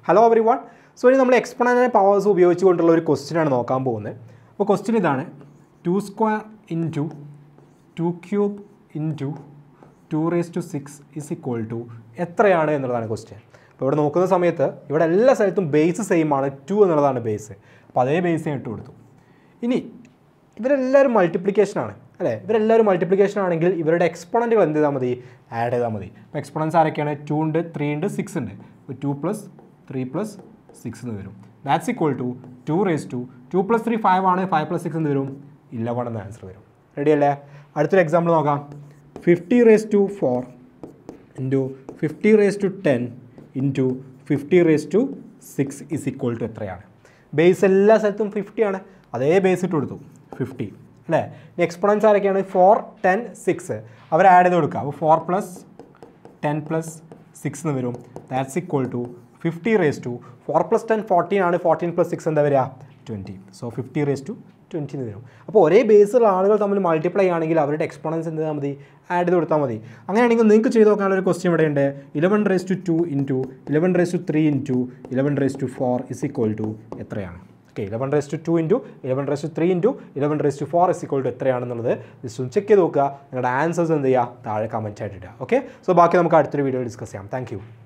hello every one so ഇനി നമ്മൾ എക്സ്പൊണൻ്റൽ powers ഉപയോഗിച്ചുകൊണ്ടുള്ള ഒരു ക്വസ്റ്റ്യൻ ആണ് നോക്കാൻ പോകുന്നത് അപ്പോൾ ക്വസ്റ്റ്യൻ ഇതാണ് two square into two cube into two raise to six is equal to എത്രയാണ് എന്നുള്ളതാണ് ക്വസ്റ്റ്യൻ അപ്പോൾ ഇവിടെ നോക്കുന്ന സമയത്ത് ഇവിടെ എല്ലാ സ്ഥലത്തും ബേസ് സെയിം ആണ് ടു എന്നുള്ളതാണ് ബേസ് അപ്പോൾ അതേ ബേസ് ഇട്ട് കൊടുത്തു ഇനി ഇവരെല്ലാവരും മൾട്ടിപ്ലിക്കേഷൻ ആണ് അല്ലേ ഇവരെല്ലാവരും മൾട്ടിപ്ലിക്കേഷൻ ആണെങ്കിൽ ഇവരുടെ എക്സ്പോണൻറ്റുകൾ എന്ത് ചെയ്താൽ മതി ആഡ് ചെയ്താൽ മതി അപ്പോൾ എക്സ്പോണൻസ് ആരൊക്കെയാണ് ടു ഉണ്ട് ത്രീ ഉണ്ട് സിക്സ് ഉണ്ട് അപ്പോൾ two plus three plus six എന്ന് വരും that's equal to two raise to two plus three five ആണ് ഫൈവ് പ്ലസ് സിക്സ് എന്ന് വരും ഇലവൺ എന്ന ആൻസർ വരും റെഡി അല്ലേ അടുത്തൊരു എക്സാമ്പിൾ നോക്കാം fifty raise to four into fifty raise to ten into fifty raise to six is equal to എത്രയാണ് base എല്ലാ സ്ഥലത്തും ഫിഫ്റ്റി ആണ് അതേ ബേസ് ഇട്ട് കൊടുത്തു ഫിഫ്റ്റി അല്ലേ ഇനി എക്സ്പോണൻസ് ആരൊക്കെയാണ് ഫോർ ടെൻ സിക്സ് അവർ ആഡ് ചെയ്ത് കൊടുക്കുക അപ്പോൾ four plus ten plus six എന്ന് വരും that's equal to fifty raise to four plus ten fourteen ആണ് ഫോർട്ടീൻ പ്ലസ് സിക്സ് എന്താ വരിക twenty so fifty raise to twenty എന്ന് വരും അപ്പോൾ ഒരേ ബേസുള്ള ആളുകൾ തമ്മിൽ മൾട്ടിപ്ലൈ ആണെങ്കിൽ അവരുടെ എക്സ്പോണൻസ് എന്ത് ചെയ്താൽ മതി ആഡ് ചെയ്ത് കൊടുത്താൽ മതി അങ്ങനെയാണെങ്കിൽ നിങ്ങൾക്ക് ചെയ്ത് നോക്കാനുള്ള ഒരു ക്വസ്റ്റ്യൻ ഇവിടെ ഉണ്ട് eleven raise to two into eleven raise to three into eleven raise to four is equal to എത്രയാണ് okay eleven raise to two into eleven raise to three into eleven raise to four is equal to എത്രയാണെന്നുള്ളത് just ഒന്ന് check ചെയ്ത് നോക്കുക നിങ്ങളുടെ answers എന്ത് ചെയ്യുക താഴെ comment ആയിട്ട് ഇടുക ഓക്കെ സോ ബാക്കി നമുക്ക് അടുത്തൊരു വീഡിയോ ഡിസ്കസ് ചെയ്യാം താങ്ക്